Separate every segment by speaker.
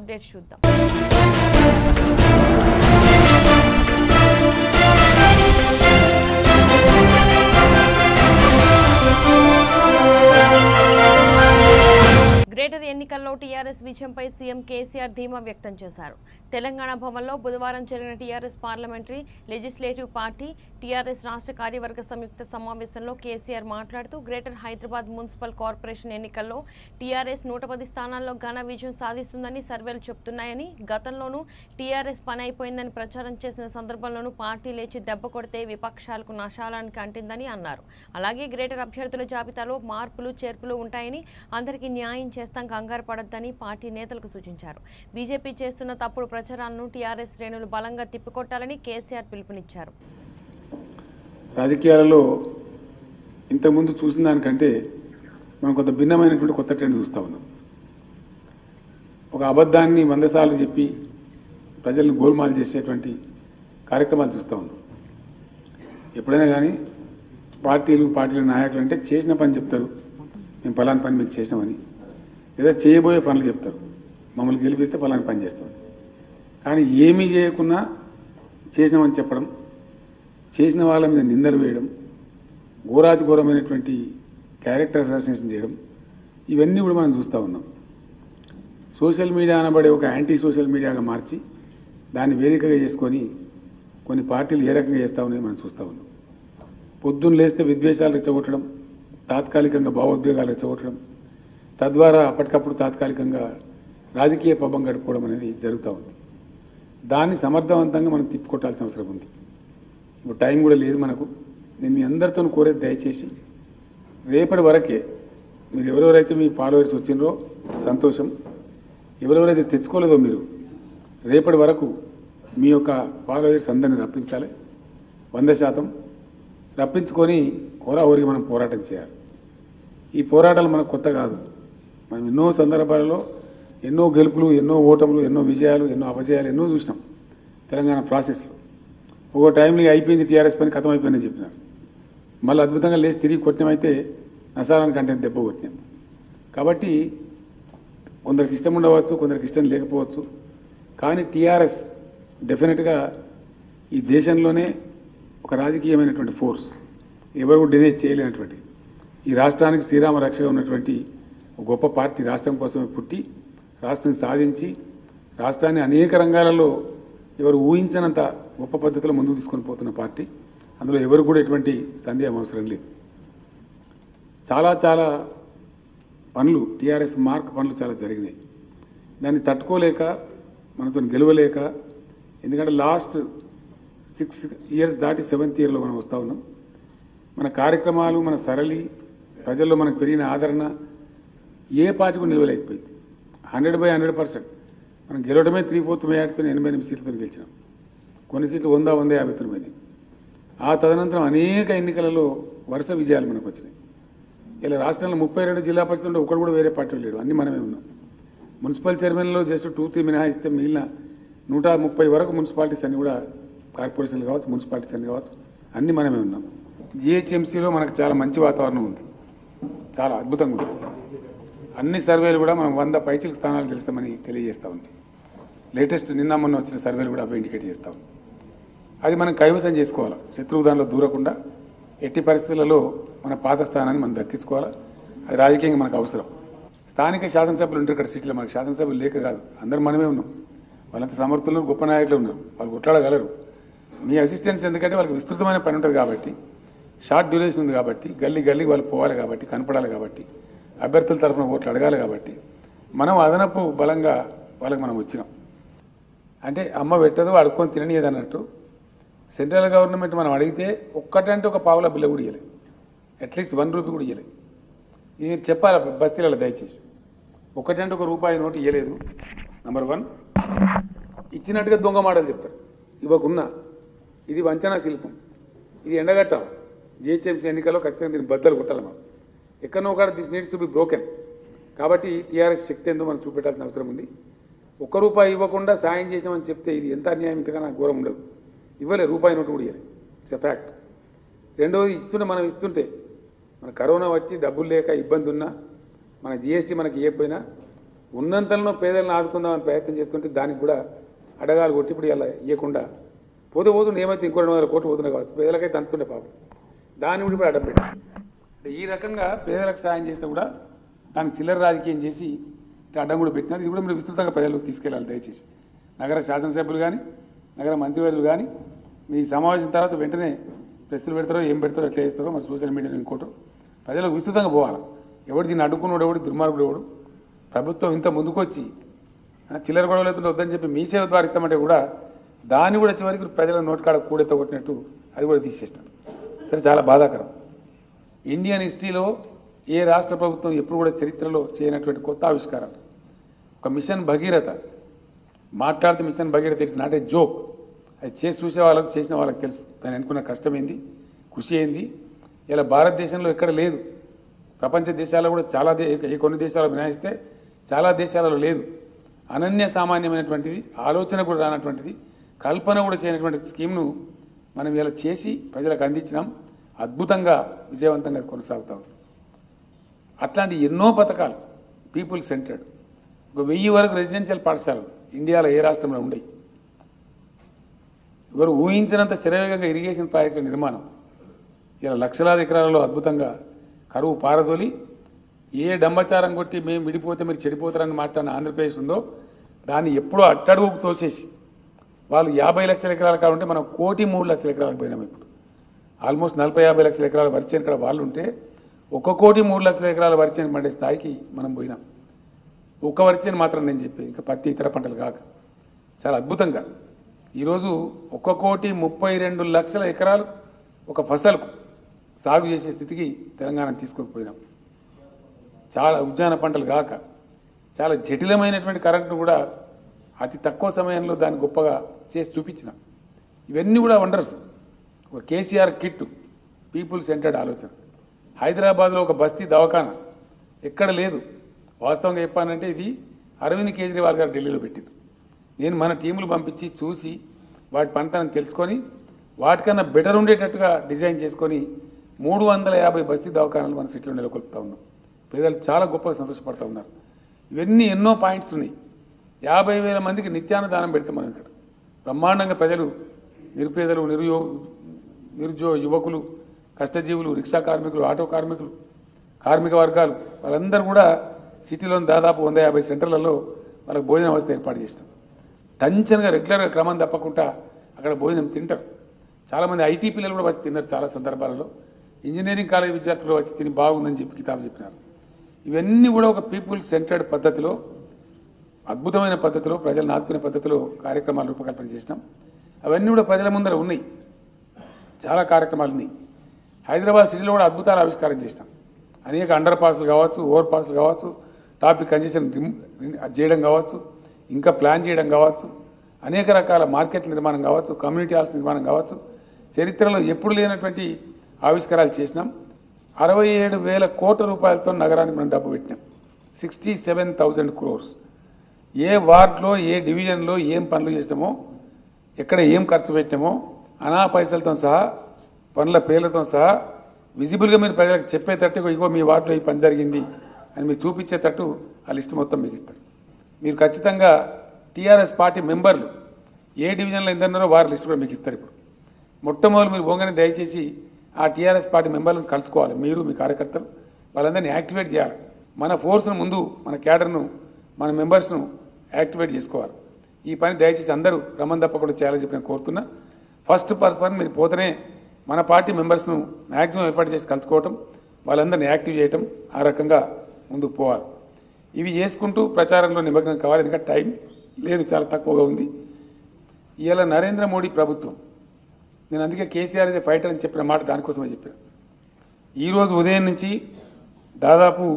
Speaker 1: Updates చూద్దాం greater ఎన్నికల్లో TRS విజయంపై CM KCR ధీమా వ్యక్తం చేశారు తెలంగాణ భవన్లో బుధవారం జరిగిన TRS parliamentary legislative party TRS రాష్ట్ర కార్యవర్గ సంయుక్త సమావేశంలో కేసీఆర్ మాట్లాడుతూ గ్రేటర్ హైదరాబాద్ మున్సిపల్ కార్పొరేషన్ ఎన్నికల్లో టీఆర్ఎస్ నూట పది స్థానాల్లో ఘన విజయం సాధిస్తుందని సర్వేలు చెబుతున్నాయని గతంలోనూ టీఆర్ఎస్ పని అయిపోయిందని ప్రచారం చేసిన సందర్భంలోనూ పార్టీ లేచి దెబ్బ కొడితే విపక్షాలకు నశాలానికి అంటిందని అన్నారు అలాగే గ్రేటర్ అభ్యర్థుల జాబితాలో మార్పులు చేర్పులు ఉంటాయని అందరికీ న్యాయం చేస్తాం కంగారు పడొద్దని పార్టీ నేతలకు సూచించారు బీజేపీ చేస్తున్న తప్పుడు ప్రచారాలను టీఆర్ఎస్ శ్రేణులు బలంగా తిప్పికొట్టాలని కేసీఆర్ పిలుపునిచ్చారు
Speaker 2: రాజకీయాలలో ఇంతకుముందు చూసిన దానికంటే మనం కొంత భిన్నమైనటువంటి కొత్త ట్రెండ్ చూస్తూ ఉన్నాం ఒక అబద్ధాన్ని వంద సార్లు చెప్పి ప్రజలను గోల్మాల్ చేసేటువంటి కార్యక్రమాలు చూస్తూ ఉన్నాం ఎప్పుడైనా కానీ పార్టీలు పార్టీల నాయకులు అంటే చేసిన పని చెప్తారు మేము పలాని పని మీకు చేసామని లేదా చేయబోయే పనులు చెప్తారు మమ్మల్ని గెలిపిస్తే పలాని పని చేస్తాం కానీ ఏమీ చేయకున్నా చేసినామని చెప్పడం చేసిన వాళ్ళ మీద నిందలు వేయడం ఘోరాతి ఘోరమైనటువంటి క్యారెక్టర్ అసాసినేషన్ చేయడం ఇవన్నీ కూడా మనం చూస్తూ ఉన్నాం సోషల్ మీడియా అనబడే ఒక యాంటీ సోషల్ మీడియాగా మార్చి దాన్ని వేదికగా చేసుకొని కొన్ని పార్టీలు ఏ రకంగా చేస్తూ ఉన్నాయో మనం చూస్తూ ఉన్నాం పొద్దున్న లేస్తే విద్వేషాలు రెచ్చగొట్టడం తాత్కాలికంగా భావోద్వేగాలు రెచ్చగొట్టడం తద్వారా అప్పటికప్పుడు తాత్కాలికంగా రాజకీయ పబ్బం గడుపుకోవడం అనేది జరుగుతూ ఉంది దాన్ని సమర్థవంతంగా మనం తిప్పుకొట్టాల్సిన అవసరం ఉంది ఇప్పుడు టైం కూడా లేదు మనకు నేను మీ అందరితో కోరేది దయచేసి రేపటి వరకే మీరు ఎవరెవరైతే మీ ఫాలోవర్స్ వచ్చిండ్రో సంతోషం ఎవరెవరైతే తెచ్చుకోలేదో మీరు రేపటి వరకు మీ యొక్క ఫాలోవర్స్ అందరిని రప్పించాలి వంద శాతం రప్పించుకొని హోరాహోరికి మనం పోరాటం చేయాలి ఈ పోరాటాలు మనకు కొత్త కాదు మనం ఎన్నో సందర్భాలలో ఎన్నో గెలుపులు ఎన్నో ఓటములు ఎన్నో విజయాలు ఎన్నో అపజయాలు ఎన్నో చూసినాం తెలంగాణ ప్రాసెస్లో ఒక టైంలో ఇక అయిపోయింది టీఆర్ఎస్ పని ఖతం అయిపోయిందని చెప్పినారు మళ్ళీ అద్భుతంగా లేచి తిరిగి కొట్టినమైతే నసాలానికి అంటే దెబ్బ కొట్టినాం కాబట్టి కొందరికి ఇష్టం ఉండవచ్చు కొందరికి ఇష్టం లేకపోవచ్చు కానీ టీఆర్ఎస్ డెఫినెట్గా ఈ దేశంలోనే ఒక రాజకీయమైనటువంటి ఫోర్స్ ఎవరు కూడా డినైజ్ చేయలేనటువంటి ఈ రాష్ట్రానికి శ్రీరామ రక్షగా ఉన్నటువంటి ఒక గొప్ప పార్టీ రాష్ట్రం కోసమే పుట్టి రాష్ట్రం సాధించి రాష్ట్రాన్ని అనేక రంగాలలో ఎవరు ఊహించనంత గొప్ప పద్ధతిలో ముందుకు తీసుకొని పోతున్న పార్టీ అందులో ఎవరు కూడా ఎటువంటి సందేహం అవసరం లేదు చాలా చాలా పనులు టీఆర్ఎస్ మార్క్ పనులు చాలా జరిగినాయి దాన్ని తట్టుకోలేక మనతో గెలవలేక ఎందుకంటే లాస్ట్ సిక్స్ ఇయర్స్ దాటి సెవెంత్ ఇయర్లో మనం వస్తూ ఉన్నాం మన కార్యక్రమాలు మన సరళి ప్రజల్లో మనకు పెరిగిన ఆదరణ ఏ పార్టీకి నిలవలేకపోయింది హండ్రెడ్ బై హండ్రెడ్ పర్సెంట్ మనం గెలవడమే త్రీ ఫోర్త్ మేయాటితో ఎనభై ఎనిమిది సీట్లతో గెలిచినాం కొన్ని సీట్లు వంద వంద యాభై తొమ్మిది ఆ తదనంతరం అనేక ఎన్నికలలో వరుస విజయాలు మనకు వచ్చినాయి ఇలా రాష్ట్రంలో ముప్పై రెండు జిల్లా పరిషత్ ఉంటే ఒకటి కూడా వేరే పార్టీ లేడు అన్ని మనమే ఉన్నాం మున్సిపల్ చైర్మన్లో జస్ట్ టూ త్రీ మినహాయిస్తే మిగిలిన నూట ముప్పై వరకు మున్సిపాలిటీస్ అన్ని కూడా కార్పొరేషన్లు కావచ్చు మున్సిపాలిటీస్ అన్ని కావచ్చు అన్ని మనమే ఉన్నాం జిహెచ్ఎంసీలో మనకు చాలా మంచి వాతావరణం ఉంది చాలా అద్భుతంగా ఉంది అన్ని సర్వేలు కూడా మనం వంద పైచిలకు స్థానాలు గెలుస్తామని తెలియజేస్తా ఉంది లేటెస్ట్ నిన్న మొన్న వచ్చిన సర్వేలు కూడా అవి ఇండికేట్ చేస్తా ఉంది అది మనం కైవసం చేసుకోవాలి శత్రువు దానిలో దూరకుండా ఎట్టి పరిస్థితులలో మన పాత స్థానాన్ని మనం దక్కించుకోవాలి అది రాజకీయంగా మనకు అవసరం స్థానిక శాసనసభ్యులు ఉంటారు ఇక్కడ సీట్లో మనకి శాసనసభ్యులు లేక కాదు అందరు మనమే ఉన్నాం వాళ్ళంత సమర్థులు గొప్ప నాయకులు ఉన్నారు వాళ్ళు కొట్లాడగలరు మీ అసిస్టెన్స్ ఎందుకంటే వాళ్ళకి విస్తృతమైన పని ఉంటుంది కాబట్టి షార్ట్ డ్యూరేషన్ ఉంది కాబట్టి గల్లీ గల్లీ వాళ్ళు పోవాలి కాబట్టి కనపడాలి కాబట్టి అభ్యర్థుల తరఫున ఓట్లు అడగాలి కాబట్టి మనం అదనపు బలంగా వాళ్ళకి మనం వచ్చినాం అంటే అమ్మ పెట్టదు అడుక్కొని తిననీయదు అన్నట్టు సెంట్రల్ గవర్నమెంట్ మనం అడిగితే ఒక్కటంటే ఒక పావుల బిల్ల కూడా ఇవ్వలేదు అట్లీస్ట్ వన్ రూపీ కూడా ఇవ్వలేదు ఇది మీరు చెప్పాలి బస్తీలలో దయచేసి ఒకటంటే ఒక రూపాయి నోటు ఇవ్వలేదు నంబర్ వన్ ఇచ్చినట్టుగా దొంగ మాటలు చెప్తారు ఇవ్వకున్నా ఇది వంచనా శిల్పం ఇది ఎండగట్టాం జిహెచ్ఎంసీ ఎన్నికల్లో ఖచ్చితంగా దీన్ని బద్దలు కొట్టాలి మనం ఎక్కడో ఒకటి this needs to be broken కాబట్టి టీఆర్ఎస్ శక్తి ఏందో మనం చూపెట్టాల్సిన అవసరం ఉంది ఒక్క రూపాయి ఇవ్వకుండా సాయం చేసామని చెప్తే ఇది ఎంత అన్యాయం ఇంతకన్నా ఘోరం ఉండదు ఇవ్వలే రూపాయి నోటు కూడా ఇవ్వలే ఇట్స్ ఎ ఫ్యాక్ట్ రెండవది ఇస్తుంటే మనం ఇస్తుంటే మన కరోనా వచ్చి డబ్బులు లేక ఇబ్బంది ఉన్నా మన జిఎస్టీ మనకి ఇవ్వకపోయినా ఉన్నంతలో పేదలను ఆదుకుందామని ప్రయత్నం చేస్తుంటే దానికి కూడా అడగాలు కొట్టి ఇప్పుడు ఇలా ఇవ్వకుండా పోతే పోతుండే ఏమైతే ఇంకో రెండు వందల కోట్లు పోతున్నాయి కావచ్చు పేదలకైతే అంతుండే పాపం దాన్ని కూడా ఇప్పుడు అడ్డం పెట్టారు అంటే ఈ రకంగా పేదలకు సాయం చేస్తే కూడా దానికి చిల్లర రాజకీయం చేసి ఇట్లా అడ్డం కూడా పెట్టినారు ఇది కూడా మీరు విస్తృతంగా ప్రజలకు తీసుకెళ్ళాలి దయచేసి నగర శాసనసభ్యులు కానీ నగర మంత్రివర్యులు కానీ మీ సమావేశం తర్వాత వెంటనే ప్రెస్లు పెడతారో ఏం పెడతారో ఎట్లా చేస్తారో మరి సోషల్ మీడియాలో ఇంకోటో ప్రజలకు విస్తృతంగా పోవాలి ఎవడు దీన్ని అడ్డుకున్నాడు ఎవడు దుర్మార్గుడు ఎవడు ప్రభుత్వం ఇంత ముందుకొచ్చి ఆ, చిల్లర గొడవలు అవుతుంటే వద్దని చెప్పి మీ సేవ ద్వారా ఇస్తామంటే కూడా దాన్ని కూడా చివరికి ప్రజల నోటికాడ కూడెత్త కొట్టినట్టు అది కూడా తీసేసినారు సరే చాలా బాధాకరం ఇండియన్ హిస్టరీలో ఏ రాష్ట్ర ప్రభుత్వం ఎప్పుడు కూడా చరిత్రలో చేయనటువంటి కొత్త ఆవిష్కారాలు ఒక మిషన్ భగీరథ మాట్లాడితే mission Bhagiratha it's not a joke అది చేసి చూసే వాళ్ళకి చేసిన వాళ్ళకి తెలుసు దాని అనుకున్న కష్టం ఏంది కృషి ఏంది ఇలా భారతదేశంలో ఎక్కడ లేదు ప్రపంచ దేశాల్లో కూడా చాలా దే ఏ కొన్ని దేశాలు మినాయిస్తే చాలా దేశాలలో లేదు అనన్య సామాన్యమైనటువంటిది ఆలోచన కూడా రానటువంటిది కల్పన కూడా చేయనటువంటి స్కీమ్ను మనం ఇలా చేసి ప్రజలకు అందించినాం అద్భుతంగా విజయవంతంగా అది కొనసాగుతా ఉంది అట్లాంటి ఎన్నో పథకాలు పీపుల్ సెంటర్డ్ ఒక వెయ్యి వరకు రెసిడెన్షియల్ పాఠశాలలు ఇండియాలో ఏ రాష్ట్రంలో ఉండయి ఎవరు ఊహించినంత శరవేగంగా ఇరిగేషన్ ప్రాజెక్టుల నిర్మాణం ఇలా లక్షలాది ఎకరాలలో అద్భుతంగా కరువు పారదోలి ఏ డంబచారం కొట్టి మేము విడిపోతే మీరు చెడిపోతారని మాట్లాడిన ఆంధ్రప్రదేశ్ ఉందో దాన్ని ఎప్పుడో అట్టడుగుకు తోసేసి వాళ్ళు యాభై లక్షల ఎకరాలు కావాలంటే మనం కోటి మూడు లక్షల ఎకరాలకు పోయినాం ఇప్పుడు ఆల్మోస్ట్ నలభై యాభై లక్షల ఎకరాల వరిచేను ఇక్కడ వాళ్ళు ఉంటే ఒక కోటి మూడు లక్షల ఎకరాల వరిచేను పండే స్థాయికి మనం పోయినాం ఒక్క వరిచేను మాత్రం నేను చెప్పేది ఇంకా పత్తి ఇతర పంటలు కాక చాలా అద్భుతంగా ఈరోజు ఒక కోటి ముప్పై రెండు లక్షల ఎకరాలు ఒక ఫసల్కు సాగు చేసే స్థితికి తెలంగాణ తీసుకొని పోయినాం చాలా ఉద్యాన పంటలు కాక చాలా జటిలమైనటువంటి కరెంట్ను కూడా అతి తక్కువ సమయంలో దాన్ని గొప్పగా చేసి చూపించినాం ఇవన్నీ కూడా వండర్స్ ఒక కేసీఆర్ కిట్ పీపుల్ సెంటర్డ్ ఆలోచన హైదరాబాద్లో ఒక బస్తీ దవాఖాన ఎక్కడ లేదు వాస్తవంగా చెప్పానంటే ఇది అరవింద్ కేజ్రీవాల్ గారు ఢిల్లీలో పెట్టింది నేను మన టీములు పంపించి చూసి వాటి పనితనం తెలుసుకొని వాటికన్నా బెటర్ ఉండేటట్టుగా డిజైన్ చేసుకొని మూడు వందల యాభై బస్తీ దవాఖానాలు మన సిటీలో నెలకొల్పుతా ఉన్నాం పేదలు చాలా గొప్పగా సంతోషపడుతూ ఉన్నారు ఇవన్నీ ఎన్నో పాయింట్స్ ఉన్నాయి యాభై వేల మందికి నిత్యాన్నదానం పెడతాం మనం ఇక్కడ బ్రహ్మాండంగా ప్రజలు నిరుపేదలు నిరుయో నిరుద్యోగ యువకులు కష్టజీవులు రిక్షా కార్మికులు ఆటో కార్మికులు కార్మిక వర్గాలు వాళ్ళందరూ కూడా సిటీలోని దాదాపు వంద యాభై సెంటర్లలో వాళ్ళకి భోజన వ్యవస్థ ఏర్పాటు చేస్తాం టెన్షన్గా రెగ్యులర్గా క్రమం తప్పకుండా అక్కడ భోజనం తింటారు చాలామంది ఐటీ పిల్లలు కూడా వచ్చి తిన్నారు చాలా సందర్భాలలో ఇంజనీరింగ్ కాలేజ్ విద్యార్థులు వచ్చి తిని బాగుందని చెప్పి కితాబు చెప్పినారు ఇవన్నీ కూడా ఒక పీపుల్ సెంటర్డ్ పద్ధతిలో అద్భుతమైన పద్ధతిలో ప్రజలను ఆదుకునే పద్ధతిలో కార్యక్రమాలు రూపకల్పన చేసినాం అవన్నీ కూడా ప్రజల ముందర ఉన్నాయి చాలా కార్యక్రమాలు ఉన్నాయి హైదరాబాద్ సిటీలో కూడా అద్భుతాలు ఆవిష్కారం చేసినాం అనేక అండర్ పాస్లు కావచ్చు ఓవర్ పాస్లు కావచ్చు ట్రాఫిక్ కంజెషన్ రిమ్- రిమ్- చేయడం కావచ్చు ఇంకా ప్లాన్ చేయడం కావచ్చు అనేక రకాల మార్కెట్ల నిర్మాణం కావచ్చు కమ్యూనిటీ హాల్స్ నిర్మాణం కావచ్చు చరిత్రలో ఎప్పుడు లేనటువంటి ఆవిష్కారాలు చేసినాం అరవై ఏడు వేల కోట్ల రూపాయలతో నగరానికి మనం డబ్బు పెట్టినాం సిక్స్టీ సెవెన్ థౌజండ్ క్రోర్స్ ఏ వార్డులో ఏ డివిజన్లో ఏం పనులు చేసినామో ఎక్కడ ఏం ఖర్చు పెట్టామో అనా పైసలతో సహా పనుల పేర్లతో సహా విజిబుల్గా మీరు ప్రజలకు చెప్పేటట్టు ఇగో మీ వార్డులో ఈ పని జరిగింది అని మీరు చూపించేటట్టు ఆ లిస్ట్ మొత్తం మీకు ఇస్తారు మీరు ఖచ్చితంగా టీఆర్ఎస్ పార్టీ మెంబర్లు ఏ డివిజన్లో ఎందరున్నారో వారి లిస్ట్ కూడా మీకు ఇస్తారు ఇప్పుడు మొట్టమొదటి మీరు పోగానే దయచేసి ఆ టీఆర్ఎస్ పార్టీ మెంబర్లను కలుసుకోవాలి మీరు మీ కార్యకర్తలు వాళ్ళందరినీ యాక్టివేట్ చేయాలి మన ఫోర్స్ను ముందు మన క్యాడర్ను మన మెంబర్స్ను యాక్టివేట్ చేసుకోవాలి ఈ పని దయచేసి అందరూ రమ్మని తప్పకుండా చేయాలని చెప్పి నేను కోరుతున్నా ఫస్ట్ పర్సన్ మీరు పోతేనే మన పార్టీ మెంబర్స్ను మ్యాక్సిమం ఏర్పాటు చేసి కలుసుకోవటం వాళ్ళందరినీ యాక్టివ్ చేయటం ఆ రకంగా ముందుకు పోవాలి ఇవి చేసుకుంటూ ప్రచారంలో నిమగ్నం కావాలి ఎందుకంటే టైం లేదు చాలా తక్కువగా ఉంది ఇవాళ నరేంద్ర మోడీ ప్రభుత్వం నేను అందుకే కేసీఆర్ ఇస్ ఫైటర్ అని చెప్పిన మాట దానికోసమే చెప్పాను ఈరోజు ఉదయం నుంచి దాదాపు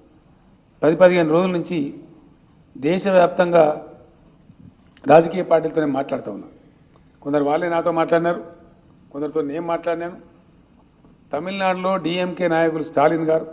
Speaker 2: పది పదిహేను రోజుల నుంచి దేశవ్యాప్తంగా రాజకీయ పార్టీలతో నేను మాట్లాడుతూ ఉన్నాను కొందరు వాళ్ళే నాతో మాట్లాడినారు కొందరితో నేను మాట్లాడినాను తమిళనాడులో డిఎంకే నాయకులు స్టాలిన్ గారు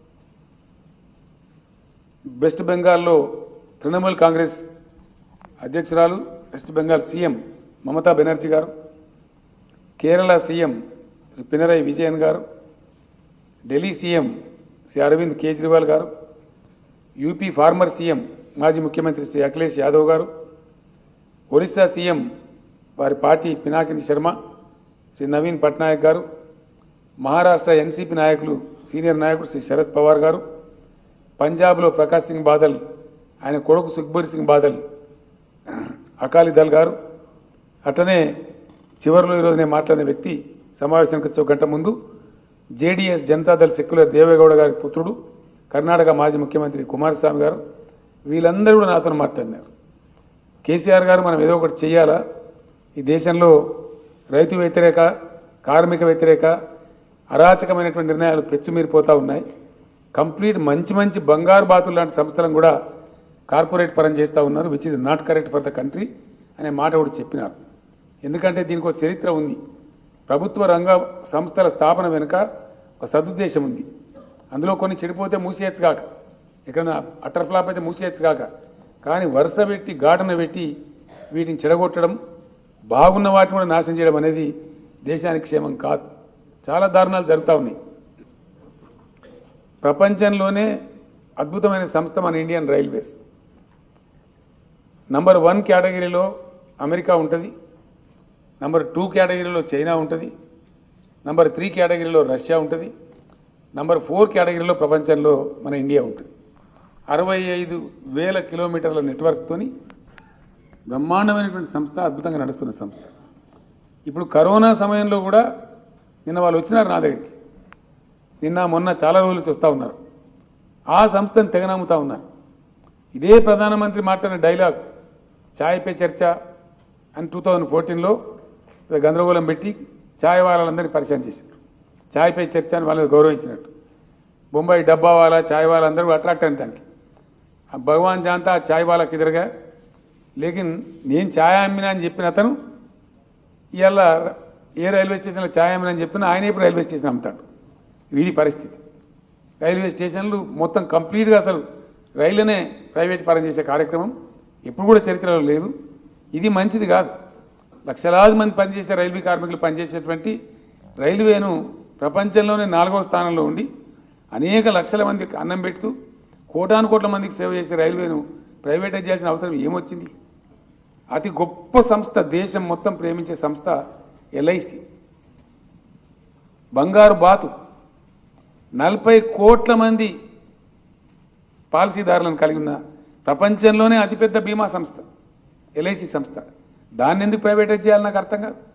Speaker 2: వెస్ట్ బెంగాల్లో తృణమూల్ కాంగ్రెస్ అధ్యక్షురాలు West Bengal CM Mamata Banerjee గారు కేరళ సీఎం శ్రీ పినరయ్ విజయన్ గారు ఢిల్లీ సీఎం శ్రీ అరవింద్ కేజ్రీవాల్ గారు యూపీ ఫార్మర్ సీఎం మాజీ ముఖ్యమంత్రి శ్రీ అఖిలేష్ యాదవ్ గారు ఒరిస్సా సీఎం వారి పార్టీ పినాకిని శర్మ శ్రీ నవీన్ పట్నాయక్ గారు మహారాష్ట్ర ఎన్సీపీ నాయకులు సీనియర్ నాయకుడు శ్రీ శరద్ పవార్ గారు పంజాబ్లో ప్రకాష్ సింగ్ బాదల్ ఆయన కొడుకు సుఖ్బీర్ సింగ్ బాదల్ అకాలీదల్ గారు అట్లనే చివరిలో ఈరోజు నేను మాట్లాడిన వ్యక్తి సమావేశానికి వచ్చే ఒక గంట ముందు జేడీఎస్ జనతాదళ్ సెక్యులర్ దేవేగౌడ గారి పుత్రుడు కర్ణాటక మాజీ ముఖ్యమంత్రి కుమారస్వామి గారు వీళ్ళందరూ కూడా నాతో మాట్లాడినారు కేసీఆర్ గారు మనం ఏదో ఒకటి చేయాలా ఈ దేశంలో రైతు వ్యతిరేక కార్మిక వ్యతిరేక అరాచకమైనటువంటి నిర్ణయాలు పెచ్చుమీరిపోతూ ఉన్నాయి కంప్లీట్ మంచి మంచి బంగారు బాతులు లాంటి సంస్థలను కూడా కార్పొరేట్ పరం చేస్తూ ఉన్నారు which is not correct for the country అనే మాట కూడా చెప్పినారు ఎందుకంటే దీనికి ఒక చరిత్ర ఉంది ప్రభుత్వ రంగ సంస్థల స్థాపన వెనుక ఒక సదుద్దేశం ఉంది అందులో కొన్ని చెడిపోతే మూసేయచ్చు కాక ఎక్కడైనా అటర్ ఫ్లాప్ అయితే మూసేయచ్చు కాక కానీ వరుస పెట్టి ఘాటన పెట్టి వీటిని చెడగొట్టడం బాగున్న వాటిని కూడా నాశనం చేయడం అనేది దేశానికి క్షేమం కాదు చాలా దారుణాలు జరుగుతూ ఉన్నాయి ప్రపంచంలోనే అద్భుతమైన సంస్థ మన ఇండియన్ రైల్వేస్ నంబర్ వన్ కేటగిరీలో అమెరికా ఉంటుంది నంబర్ టూ కేటగిరీలో చైనా ఉంటుంది నంబర్ త్రీ కేటగిరీలో రష్యా ఉంటుంది నంబర్ ఫోర్ కేటగిరీలో ప్రపంచంలో మన ఇండియా ఉంటుంది అరవై ఐదు వేల కిలోమీటర్ల నెట్వర్క్తోని బ్రహ్మాండమైనటువంటి సంస్థ అద్భుతంగా నడుస్తున్న సంస్థ ఇప్పుడు కరోనా సమయంలో కూడా నిన్న వాళ్ళు వచ్చినారు నా దగ్గరికి నిన్న మొన్న చాలా రోజులు చూస్తూ ఉన్నారు ఆ సంస్థను తెగనమ్ముతా ఉన్నారు ఇదే ప్రధానమంత్రి మాట్లాడిన డైలాగ్ ఛాయ్ పే చర్చ అని టూ థౌజండ్ ఫోర్టీన్లో గందరగోళం పెట్టి ఛాయ్ వాళ్ళందరినీ పరిచయం చేశారు ఛాయ్ పే చర్చ అని వాళ్ళని గౌరవించినట్టు బొంబాయి డబ్బా వాళ్ళ ఛాయ్ వాళ్ళందరూ అట్రాక్ట్ అయిన దానికి ఆ భగవాన్ జాంతా ఆ ఛాయ్ వాళ్ళకి ఎదురుగా లేకిన్ నేను ఛాయ్ అమ్మినా అని చెప్పిన అతను ఇవాళ ఏ రైల్వే స్టేషన్లో ఛాయ్ అమ్మినా అని చెప్తున్నా ఆయన ఇప్పుడు రైల్వే స్టేషన్ అమ్ముతాడు ఇది పరిస్థితి రైల్వే స్టేషన్లు మొత్తం కంప్లీట్గా అసలు రైళ్లనే ప్రైవేట్ పరం చేసే కార్యక్రమం ఎప్పుడు కూడా చరిత్రలో లేదు ఇది మంచిది కాదు లక్షలాది మంది పనిచేసే రైల్వే కార్మికులు పనిచేసేటువంటి రైల్వేను ప్రపంచంలోనే నాలుగవ స్థానంలో ఉండి అనేక లక్షల మందికి అన్నం పెడుతూ కోటాను కోట్ల మందికి సేవ చేసే రైల్వేను ప్రైవేటైజ్ చేయాల్సిన అవసరం ఏమొచ్చింది అతి గొప్ప సంస్థ దేశం మొత్తం ప్రేమించే సంస్థ ఎల్ఐసి బంగారు బాతు నలభై కోట్ల మంది పాలసీదారులను కలిగి ఉన్న ప్రపంచంలోనే అతిపెద్ద బీమా సంస్థ ఎల్ఐసి సంస్థ దాన్ని ఎందుకు ప్రైవేటైజ్ చేయాలి నాకు అర్థం కాదు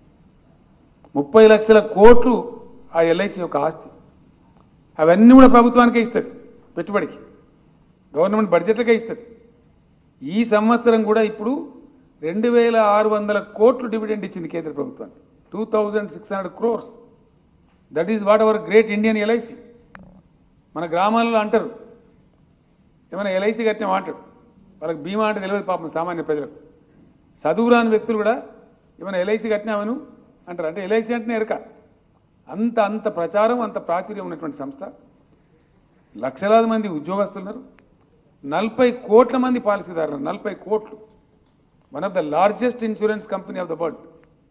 Speaker 2: ముప్పై లక్షల కోట్లు ఆ ఎల్ఐసి యొక్క ఆస్తి అవన్నీ కూడా ప్రభుత్వానికే ఇస్తుంది పెట్టుబడికి గవర్నమెంట్ బడ్జెట్లకే ఇస్తుంది ఈ సంవత్సరం కూడా ఇప్పుడు రెండు వేల ఆరు వందల కోట్లు డివిడెండ్ ఇచ్చింది కేంద్ర ప్రభుత్వానికి two thousand six hundred crores that is what our great Indian LIC మన గ్రామాలలో అంటారు ఏమైనా ఎల్ఐసి కట్టిన అంటాడు వాళ్ళకి బీమా అంటే తెలియదు పాపం సామాన్య ప్రజలకు చదువురాని వ్యక్తులు కూడా ఏమైనా ఎల్ఐసి కట్టినామను అంటారు అంటే ఎల్ఐసి అంటేనే ఎరక అంత అంత ప్రచారం అంత ప్రాచుర్యం ఉన్నటువంటి సంస్థ లక్షలాది మంది ఉద్యోగస్తులు ఉన్నారు నలభై కోట్ల మంది పాలసీదారులు నలభై కోట్లు one of the largest insurance company of the world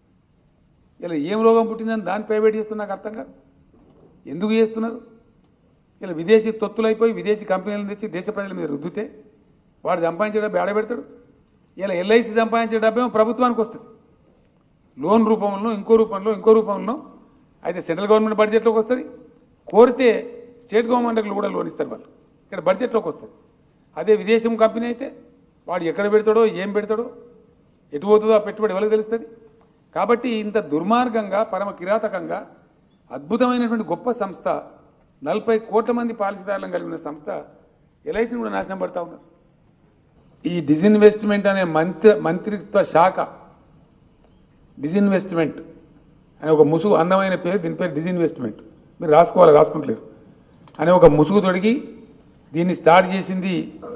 Speaker 2: ఇలా ఏం రోగం పుట్టిందని దాన్ని ప్రైవేట్ చేస్తున్నా నాకు అర్థం కాదు ఎందుకు చేస్తున్నారు ఇలా విదేశీ తొత్తులైపోయి విదేశీ కంపెనీలను తెచ్చి దేశ ప్రజల మీద రుద్దితే వాడు సంపాదించే డబ్బు ఏడ పెడతాడు ఇలా ఎల్ఐసి సంపాదించే డబ్బేమో ప్రభుత్వానికి వస్తుంది లోన్ రూపంలో ఇంకో రూపంలో ఇంకో రూపంలో అయితే సెంట్రల్ గవర్నమెంట్ బడ్జెట్లోకి వస్తుంది కోరితే స్టేట్ గవర్నమెంట్కి కూడా లోన్ ఇస్తారు వాళ్ళు ఇక్కడ బడ్జెట్లోకి వస్తుంది అదే విదేశం కంపెనీ అయితే వాడు ఎక్కడ పెడతాడో ఏం పెడతాడో ఎటు పోతుందో ఆ పెట్టుబడి ఎవరికి తెలుస్తుంది కాబట్టి ఇంత దుర్మార్గంగా పరమ కిరాతకంగా అద్భుతమైనటువంటి గొప్ప సంస్థ నలభై కోట్ల మంది పాలసీదారులను కలిగిన సంస్థ ఎల్ఐసిని కూడా నాశనం పడతా ఉన్నారు ఈ డిజిన్వెస్ట్మెంట్ అనే మంత్రి మంత్రిత్వ శాఖ డిజిన్వెస్ట్మెంట్ అనే ఒక ముసుగు అందమైన పేరు దీని పేరు డిజిన్వెస్ట్మెంట్ మీరు రాసుకోవాలి రాసుకుంటలేరు అనే ఒక ముసుగు తొడిగి దీన్ని స్టార్ట్ చేసింది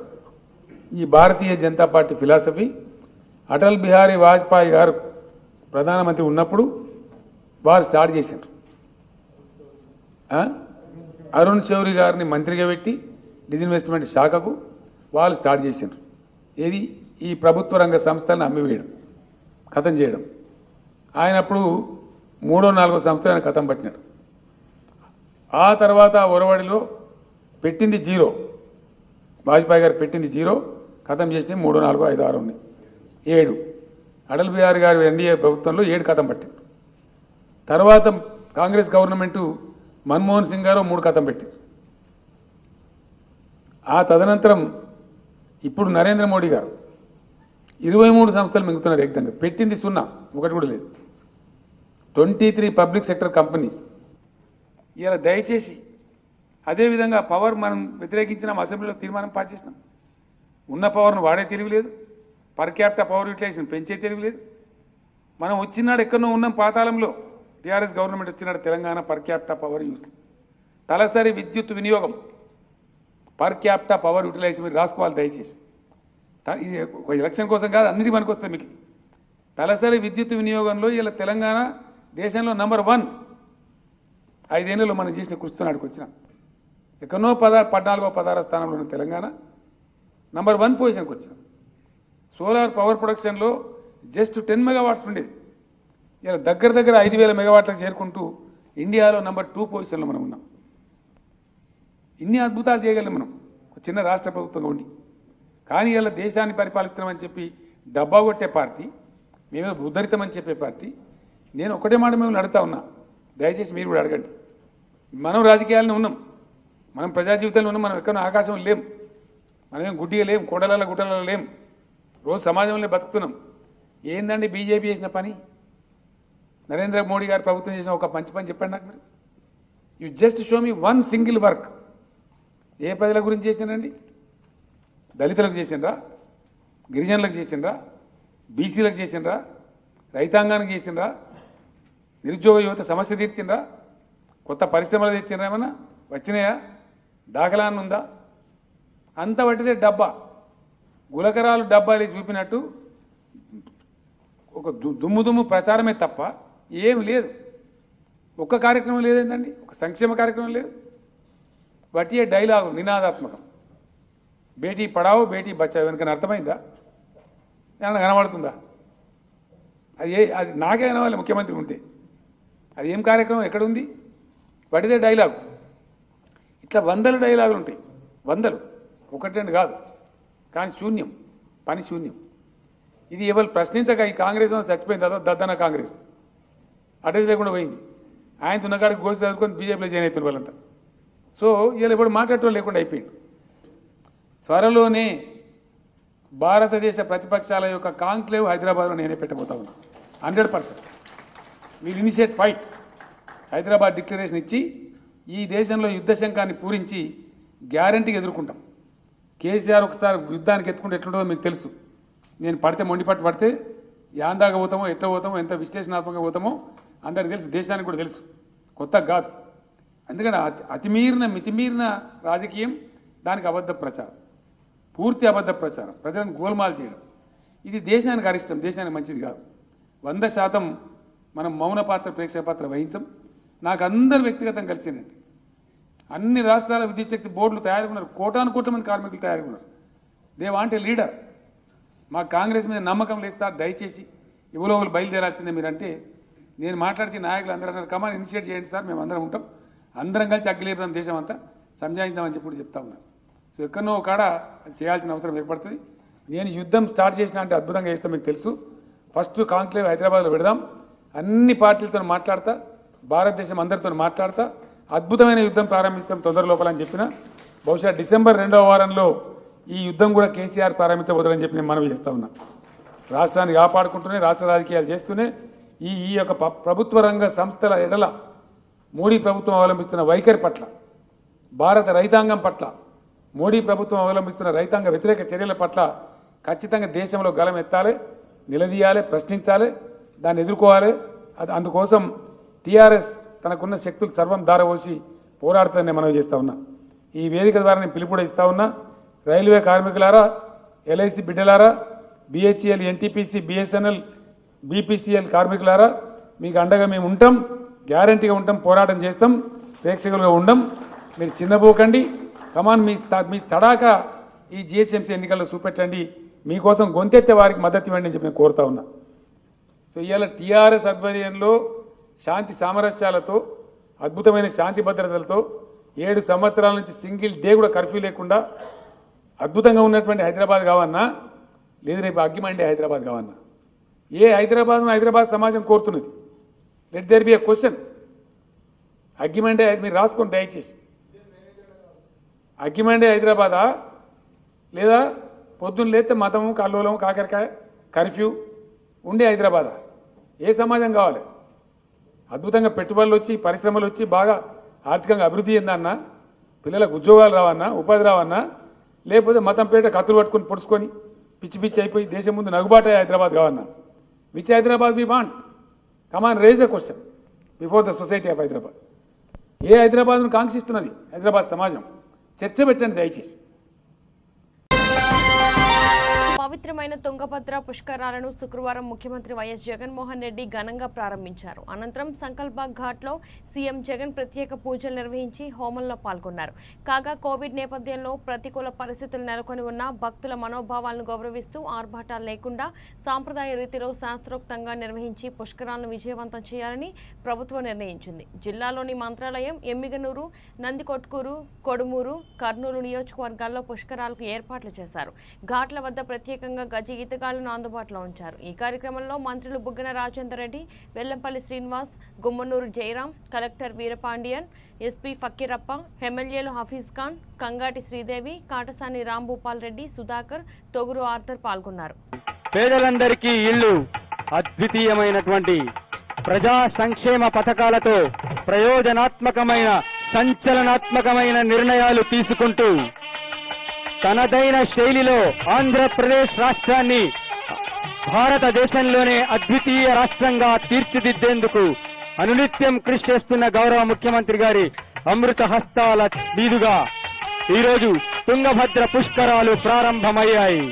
Speaker 2: ఈ భారతీయ జనతా పార్టీ ఫిలాసఫీ అటల్ బిహారీ వాజ్పేయి గారు ప్రధానమంత్రి ఉన్నప్పుడు వారు స్టార్ట్ చేశారు ఆ? అరుణ్ శౌరి గారిని మంత్రిగా పెట్టి డిజిన్వెస్ట్మెంట్ శాఖకు వాళ్ళు స్టార్ట్ చేశారు ఏది ఈ ప్రభుత్వ రంగ సంస్థలను అమ్మివేయడం ఖతం చేయడం ఆయన అప్పుడు మూడో నాలుగో సంస్థలు ఆయన ఖతం పట్టినాడు ఆ తర్వాత ఆ ఒరవడిలో పెట్టింది జీరో వాజ్పేయి గారు పెట్టింది జీరో ఖతం చేసినవి మూడు నాలుగు ఐదు ఆరు ఉన్నాయి ఏడు అటల్ బిహారీ గారి ఎన్డీఏ ప్రభుత్వంలో ఏడు కథం పట్టింది తర్వాత కాంగ్రెస్ గవర్నమెంటు మన్మోహన్ సింగ్ గారు మూడు కథం పెట్టారు ఆ తదనంతరం ఇప్పుడు నరేంద్ర మోడీ గారు ఇరవై మూడు సంస్థలు మింగుతున్నారు ఏకంగా పెట్టింది సున్నా ఒకటి కూడా లేదు twenty three public sector companies ఇలా దయచేసి అదేవిధంగా పవర్ మనం వ్యతిరేకించినాం అసెంబ్లీలో తీర్మానం పాస్ చేసినాం ఉన్న పవర్ను వాడే తెలివి లేదు పర్ క్యాపిటల్ పవర్ యూటిలైజేషన్ పెంచే తెలివి లేదు మనం వచ్చినాడు ఎక్కడో ఉన్నాం పాతాళంలో టీఆర్ఎస్ గవర్నమెంట్ వచ్చినాడు Telangana per capital power use తలసరి విద్యుత్ వినియోగం పర్ క్యాపిటల్ పవర్ యూటిలైజేషన్ మీరు రాసుకోవాలి దయచేసి త- ఇది ఒక ఎలక్షన్ కోసం కాదు అన్నిటి పనికి వస్తుంది మీకు ఇది. తలసరి విద్యుత్ వినియోగంలో ఇలా తెలంగాణ దేశంలో నంబర్ వన్ ఐదేళ్లలో మనం చేసిన కృష్ణనాడికి వచ్చినాం ఎక్కడో పద పద్నాలుగో పదహారో స్థానంలో ఉన్న తెలంగాణ నంబర్ వన్ పొజిషన్కి వచ్చినాం సోలార్ పవర్ ప్రొడక్షన్లో జస్ట్ టెన్ మెగావాట్స్ ఉండేది ఇలా దగ్గర దగ్గర ఐదు వేల మెగావాట్లకు చేరుకుంటూ ఇండియాలో నంబర్ టూ పొజిషన్లో మనం ఉన్నాం ఇన్ని అద్భుతాలు చేయగలం మనం ఒక చిన్న రాష్ట్ర ప్రభుత్వంగా ఉండి కానీ ఇలా దేశాన్ని పరిపాలిస్తున్నామని చెప్పి డబ్బా కొట్టే పార్టీ మేమేదో ఉద్ధరితామని చెప్పే పార్టీ నేను ఒకటే మాట మేము అడుగుతా ఉన్నా దయచేసి మీరు కూడా అడగండి మనం రాజకీయాలను ఉన్నాం మనం ప్రజా జీవితంలో ఉన్నాం మనం ఎక్కడ ఆకాశం లేం మనమేం గుడ్డిగా లేం కోడలలో గుట్టలలో లేం రోజు సమాజంలో బతుకుతున్నాం ఏందండి బీజేపీ చేసిన పని నరేంద్ర మోడీ గారు ప్రభుత్వం చేసిన ఒక మంచి పని చెప్పండి నాకు మీరు you just show me one single work ఏ ప్రజల గురించి చేసిండ్రండి దళితులకు చేసిండ్రా గిరిజనులకు చేసిండ్రా బీసీలకు చేసిండ్రా రైతాంగానికి చేసిండ్రా నిరుద్యోగ యువత సమస్య తీర్చిండ్రా కొత్త పరిశ్రమలు తెచ్చిండ్రా ఏమన్నా వచ్చినాయా దాఖలా అని ఉందా అంత పట్టితే డబ్బా గులకరాలు డబ్బాలు చూపినట్టు ఒక దు- దుమ్ము దుమ్ము ప్రచారమే తప్ప ఏమి లేదు ఒక్క కార్యక్రమం లేదేందండి ఒక సంక్షేమ కార్యక్రమం లేదు వట్టియే డైలాగు నినాదాత్మకం బేటీ పడావో బేటీ బచావో వెనుకని అర్థమైందా ఏమన్నా కనబడుతుందా అది ఏ అది నాకే కనవాలి ముఖ్యమంత్రి ఉంటే అది ఏం కార్యక్రమం ఎక్కడుంది వటిదే డైలాగు ఇట్లా వందలు డైలాగులు ఉంటాయి వందలు ఒకటి రెండు కాదు కానీ శూన్యం పని శూన్యం ఇది ఎవరు ప్రశ్నించక ఈ కాంగ్రెస్ వాళ్ళు చచ్చిపోయింది అదో దద్దన కాంగ్రెస్ అటెండ్ లేకుండా పోయింది ఆయన తున్నకాడికి గోసి చదువుకొని బీజేపీలో జాయిన్ అవుతున్న వాళ్ళంతా సో వీళ్ళు ఇప్పుడు మాట్లాడటం లేకుండా అయిపోయింది త్వరలోనే భారతదేశ ప్రతిపక్షాల యొక్క కాంక్లేవ్ హైదరాబాద్లో నేనే పెట్టబోతా ఉన్నా hundred percent we'll initiate fight Hyderabad declaration ఇచ్చి ఈ దేశంలో యుద్ధ శంఖాన్ని పూరించి గ్యారంటీగా ఎదుర్కొంటాం కేసీఆర్ ఒకసారి యుద్ధానికి ఎత్తుకుంటే ఎట్లుంటుందో మీకు తెలుసు నేను పడితే మొండి పట్టు పడితే యాందాగా పోతామో ఎట్లా పోతామో ఎంత విశ్లేషణాత్మకంగా పోతామో అందరికి తెలుసు దేశానికి కూడా తెలుసు కొత్త కాదు అందుకని అతి అతిమీరిన మితిమీరిన రాజకీయం దానికి అబద్ధ ప్రచారం పూర్తి అబద్ధ ప్రచారం ప్రజలను గోల్మాల్ చేయడం ఇది దేశానికి అరిష్టం దేశానికి మంచిది కాదు వంద శాతం మనం మౌన పాత్ర ప్రేక్షక పాత్ర వహించం నాకు అందరు వ్యక్తిగతంగా కలిసిందండి అన్ని రాష్ట్రాల విద్యుత్ శక్తి బోర్డులు తయారు ఉన్నారు కోటాను కోట్ల మంది కార్మికులు తయారు ఉన్నారు దే వాంట్ ఏ లీడర్ మా కాంగ్రెస్ మీద నమ్మకం లేదు సార్ దయచేసి ఎవరో ఒకరు బయలుదేరాల్సిందే మీరంటే నేను మాట్లాడితే నాయకులు అందరూ అన్నారు కమాన్ ఇనిషియేట్ చేయండి సార్ మేము అందరం ఉంటాం అందరం కలిసి అగ్గిలేపుదాం దేశం అంతా సంజాయిద్దామని చెప్పి కూడా చెప్తా ఉన్నారు సో ఎక్కడనో ఒక కాడ అది చేయాల్సిన అవసరం ఏర్పడుతుంది నేను యుద్ధం స్టార్ట్ చేసిన అంటే అద్భుతంగా చేస్తాం మీకు తెలుసు ఫస్ట్ కాంక్లేవ్ హైదరాబాద్లో పెడదాం అన్ని పార్టీలతో మాట్లాడతా భారతదేశం అందరితో మాట్లాడతా అద్భుతమైన యుద్ధం ప్రారంభిస్తాం తొందర లోపల అని చెప్పిన బహుశా డిసెంబర్ రెండవ వారంలో ఈ యుద్ధం కూడా కేసీఆర్ ప్రారంభించబోతారని చెప్పి నేను మనవి చేస్తా ఉన్నా రాష్ట్రాన్ని కాపాడుకుంటూనే రాష్ట్ర రాజకీయాలు చేస్తూనే ఈ ఈ యొక్క ప- ప్రభుత్వ రంగ సంస్థల ఎడల మోడీ ప్రభుత్వం అవలంబిస్తున్న వైఖరి పట్ల భారత రైతాంగం పట్ల మోడీ ప్రభుత్వం అవలంబిస్తున్న రైతాంగ వ్యతిరేక చర్యల పట్ల ఖచ్చితంగా దేశంలో గలం ఎత్తాలి నిలదీయాలి ప్రశ్నించాలి దాన్ని ఎదుర్కోవాలి అది అందుకోసం టీఆర్ఎస్ తనకున్న శక్తులు సర్వం దారవోసి పోరాడుతుందని నేను మనవి చేస్తా ఉన్నా ఈ వేదిక ద్వారా నేను పిలుపు కూడా ఇస్తా ఉన్నా రైల్వే కార్మికులారా ఎల్ఐసి బిడ్డలారా బిహెచ్ఎల్ ఎన్టీపీసీ బిఎస్ఎన్ఎల్ బీపీసీఎల్ కార్మికులారా మీకు అండగా మేము ఉంటాం గ్యారంటీగా ఉంటాం పోరాటం చేస్తాం ప్రేక్షకులుగా ఉండం మీరు చిన్నపోకండి కమాన్ మీ త- మీ తడాక ఈ జిహెచ్ఎంసీ ఎన్నికల్లో చూపెట్టండి మీకోసం గొంతెత్తే వారికి మద్దతు ఇవ్వండి అని చెప్పి నేను కోరుతా ఉన్నా సో ఇవాళ టీఆర్ఎస్ ఆధ్వర్యంలో శాంతి సామరస్యాలతో అద్భుతమైన శాంతి భద్రతలతో ఏడు సంవత్సరాల నుంచి సింగిల్ డే కూడా కర్ఫ్యూ లేకుండా అద్భుతంగా ఉన్నటువంటి హైదరాబాద్ కావన్నా లేదు రేపు అగ్గిమండే హైదరాబాద్ కావన్నా ఏ హైదరాబాద్ హైదరాబాద్ సమాజం కోరుతున్నది let there be a question అగ్గిమండే మీరు రాసుకోండి దయచేసి అగ్గిమండే హైదరాబాదా లేదా పొద్దున్న లేస్తే మతము కల్లోలం కాకరకాయ కర్ఫ్యూ ఉండే హైదరాబాదా ఏ సమాజం కావాలి అద్భుతంగా పెట్టుబడులు వచ్చి పరిశ్రమలు వచ్చి బాగా ఆర్థికంగా అభివృద్ధి చెందన్నా పిల్లలకు ఉద్యోగాలు రావన్నా ఉపాధి రావన్నా లేకపోతే మతం పేట కత్తులు పట్టుకొని పొడుచుకొని పిచ్చి పిచ్చి అయిపోయి దేశం ముందు నగుబాటే హైదరాబాద్ కావన్నా which Hyderabad we want come on raise a question before the society of Hyderabad ఏ హైదరాబాద్ను కాంక్షిస్తున్నది హైదరాబాద్ సమాజం చర్చ పెట్టండి దయచేసి
Speaker 1: పవిత్రమైన తుంగభద్ర పుష్కరాలను శుక్రవారం ముఖ్యమంత్రి వైఎస్ జగన్మోహన్ రెడ్డి ఘనంగా ప్రారంభించారు అనంతరం సంకల్ప ఘాట్లో సీఎం జగన్ ప్రత్యేక పూజలు నిర్వహించి హోమంలో పాల్గొన్నారు కాగా కోవిడ్ నేపథ్యంలో ప్రతికూల పరిస్థితులు నెలకొని ఉన్న భక్తుల మనోభావాలను గౌరవిస్తూ ఆర్భాటాలు లేకుండా సాంప్రదాయ రీతిలో శాస్త్రోక్తంగా నిర్వహించి పుష్కరాలను విజయవంతం చేయాలని ప్రభుత్వం నిర్ణయించింది జిల్లాలోని మంత్రాలయం ఎమ్మిగనూరు నందికొట్కూరు కొడుమూరు కర్నూలు నియోజకవర్గాల్లో పుష్కరాలకు ఏర్పాట్లు చేశారు ఘాట్ల వద్ద ప్రత్యేకంగా గజ ఈతగాళ్లను అందుబాటులో ఉంచారు ఈ కార్యక్రమంలో మంత్రులు బుగ్గన రాజేందర్ రెడ్డి వెల్లంపల్లి శ్రీనివాస్ గుమ్మనూరు జయరాం కలెక్టర్ వీరపాండియన్ ఎస్పీ ఫకీరప్ప ఎమ్మెల్యేలు హఫీజ్ ఖాన్ కంగాటి శ్రీదేవి కాటసాని రాంభూపాల్ రెడ్డి సుధాకర్ తొగురు ఆర్థర్ పాల్గొన్నారు
Speaker 3: పేదలందరికీ ఇల్లు అద్వితీయమైనటువంటి ప్రజా సంక్షేమ పథకాలతో ప్రయోజనాత్మకమైన సంచలనాత్మకమైన నిర్ణయాలు తీసుకుంటూ తనదైన శైలిలో ఆంధ్రప్రదేశ్ రాష్ట్రాన్ని భారతదేశంలోనే అద్వితీయ రాష్ట్రంగా తీర్చిదిద్దేందుకు అనునిత్యం కృషి చేస్తున్న గౌరవ ముఖ్యమంత్రి గారి అమృత హస్తాల మీదుగా ఈరోజు తుంగభద్ర పుష్కరాలు ప్రారంభమయ్యాయి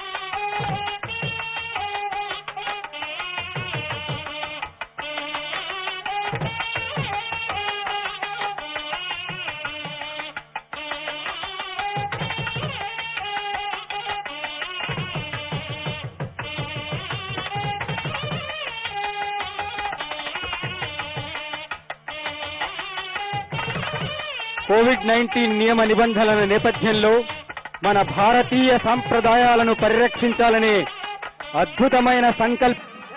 Speaker 3: కోవిడ్ నైన్టీన్ నియమ నిబంధనల నేపథ్యంలో మన భారతీయ సాంప్రదాయాలను పరిరక్షించాలనే అద్భుతమైన సంకల్ప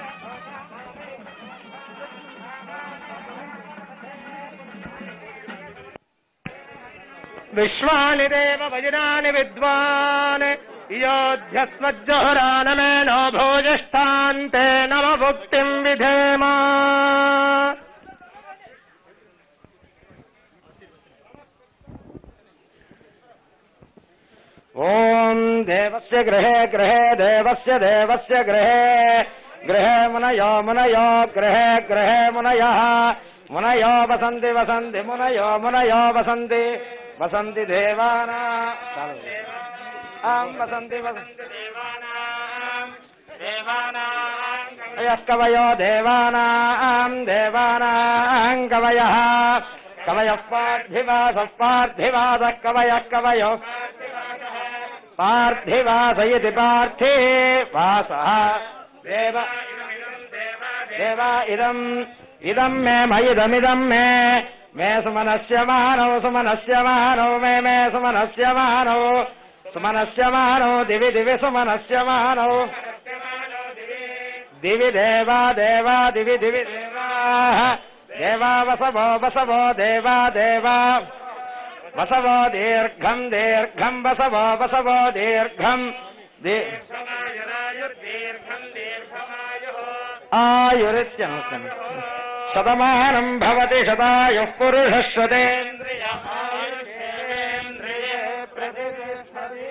Speaker 3: విశ్వాని దేవ భజనాని విద్వాన్ యోధ్యస్వజ్జోరానమేనో భోజష్టాంతే నమ భుక్తిం విధేమా ఓం దేవస్య గృహే గృహే దేవస్య దేవస్య గృహే గృహే మునయో మునయో గృహే గృహే మునయ మునయో వసంతి వసంతి మునయో మునయో వసంతి వసంతి దేవానా ఆం వసంతి వసంతి దేవానాం కవయో దేవానాం దేవానాం కవయ కవయ పార్థివాస పార్థివాస కవయ కవయో పార్థివాస ఇది పార్థివాస దేవ దేవ ఇదం ఇదం మే మయిదమిదం మే మే సుమనస్య మానవ సుమనస్య మానవ మే మే సుమనస్య మానవ సుమనస్య మానవ దివి దివి సుమనస్య మానవ దివి దేవా దేవా దివి దివి దేవా దేవా వసవో వసవో దేవా దేవా వసవో దీర్ఘం దీర్ఘం వసవో వసవో దీర్ఘం దీ- ఆయురిత్యనుత్తమ శతమానం భవతి శతాయుః పురుషः శతేంద్రియ ఆయుష్యేంద్రియే ప్రతిష్టతి.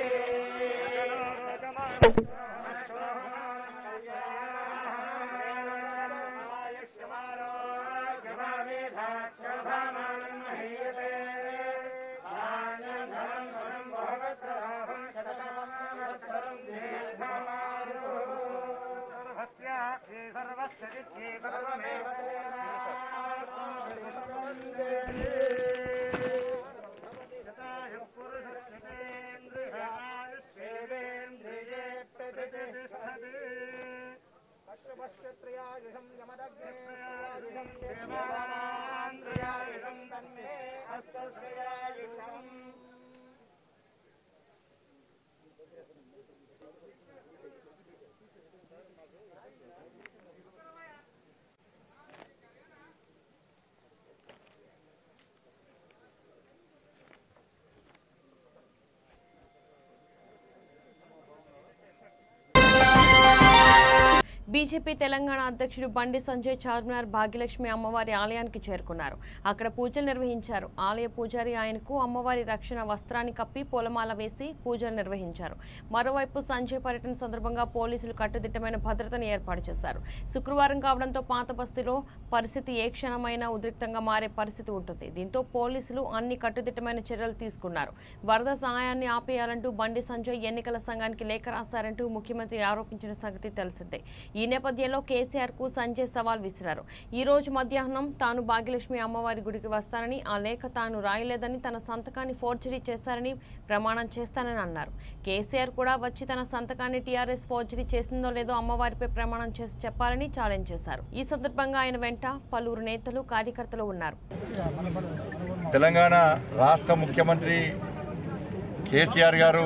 Speaker 1: బీజేపీ తెలంగాణ అధ్యక్షుడు బండి సంజయ్ చార్మినార్ భాగ్యలక్ష్మి అమ్మవారి ఆలయానికి చేరుకున్నారు అక్కడ పూజలు నిర్వహించారు ఆలయ పూజారి ఆయనకు అమ్మవారి రక్షణ వస్త్రాన్ని కప్పి పూలమాల వేసి పూజలు నిర్వహించారు మరోవైపు సంజయ్ పర్యటన సందర్భంగా పోలీసులు కట్టుదిట్టమైన భద్రతను ఏర్పాటు చేశారు శుక్రవారం కావడంతో పాత బస్తీలో పరిస్థితి ఏ క్షణమైనా ఉద్రిక్తంగా మారే పరిస్థితి ఉంటుంది దీంతో పోలీసులు అన్ని కట్టుదిట్టమైన చర్యలు తీసుకున్నారు వరద సహాయాన్ని ఆపేయాలంటూ బండి సంజయ్ ఎన్నికల సంఘానికి లేఖ రాశారంటూ ముఖ్యమంత్రి ఆరోపించిన సంగతి తెలిసిందే ఈ నేపథ్యంలో కేసీఆర్ కు సంజయ్ సవాల్ విసిరారు ఈ రోజు మధ్యాహ్నం తాను భాగ్యలక్ష్మి అమ్మవారి గుడికి వస్తానని ఆ లేఖ తాను రాయలేదని తన సంతకాన్ని ఫోర్జరీ చేస్తారని ప్రమాణం చేస్తానని అన్నారు కేసీఆర్ కూడా వచ్చి తన సంతకాన్ని టీఆర్ఎస్ ఫోర్జరీ చేసిందో లేదో అమ్మవారిపై ప్రమాణం చేసి చెప్పాలని ఛాలెంజ్ చేశారు ఈ సందర్భంగా ఆయన వెంట పలువురు నేతలు కార్యకర్తలు ఉన్నారు
Speaker 4: తెలంగాణ రాష్ట్ర ముఖ్యమంత్రి కేసీఆర్ గారు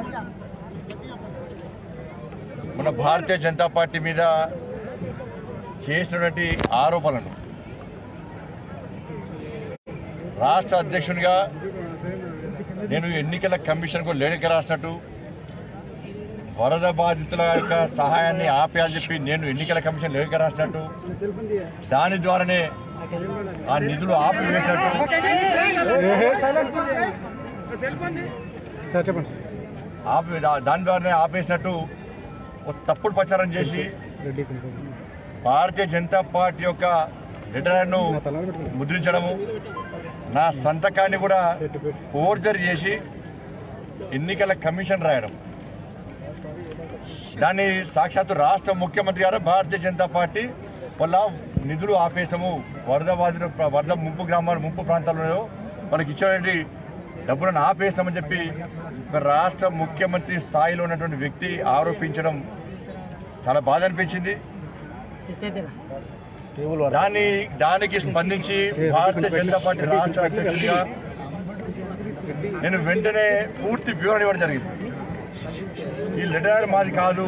Speaker 4: మన భారతీయ జనతా పార్టీ మీద చేసినటువంటి ఆరోపణలను రాష్ట్ర అధ్యక్షునిగా నేను ఎన్నికల కమిషన్కు లేఖ రాసినట్టు వరద బాధితుల యొక్క సహాయాన్ని ఆపేయాలని చెప్పి నేను ఎన్నికల కమిషన్ లేఖ రాసినట్టు దాని ద్వారానే ఆ నిధులు ఆపివేసినట్టు ఆపి దా- దాని ద్వారానే ఆపేసినట్టు ఒక తప్పుడు ప్రచారం చేసి భారతీయ జనతా పార్టీ యొక్క లెటర్ను ముద్రించడము నా సంతకాన్ని కూడా ఫోర్జరీ చేసి ఎన్నికల కమిషన్ రాయడం దాన్ని సాక్షాత్తు రాష్ట్ర ముఖ్యమంత్రి గారు భారతీయ జనతా పార్టీ వల్ల నిధులు ఆపేసాము వరద బాధిత వరద ముంపు గ్రామాలు ముంపు ప్రాంతాల్లో వాళ్ళకి ఇచ్చేటువంటి డబ్బులను ఆపేస్తామని చెప్పి ఒక రాష్ట్ర ముఖ్యమంత్రి స్థాయిలో ఉన్నటువంటి వ్యక్తి ఆరోపించడం చాలా బాధ అనిపించింది దాన్ని దానికి స్పందించి భారతీయ జనతా పార్టీ రాష్ట్ర అధ్యక్షుడిగా నేను వెంటనే పూర్తి వివరణ ఇవ్వడం జరిగింది ఈ లెటర్ మాది కాదు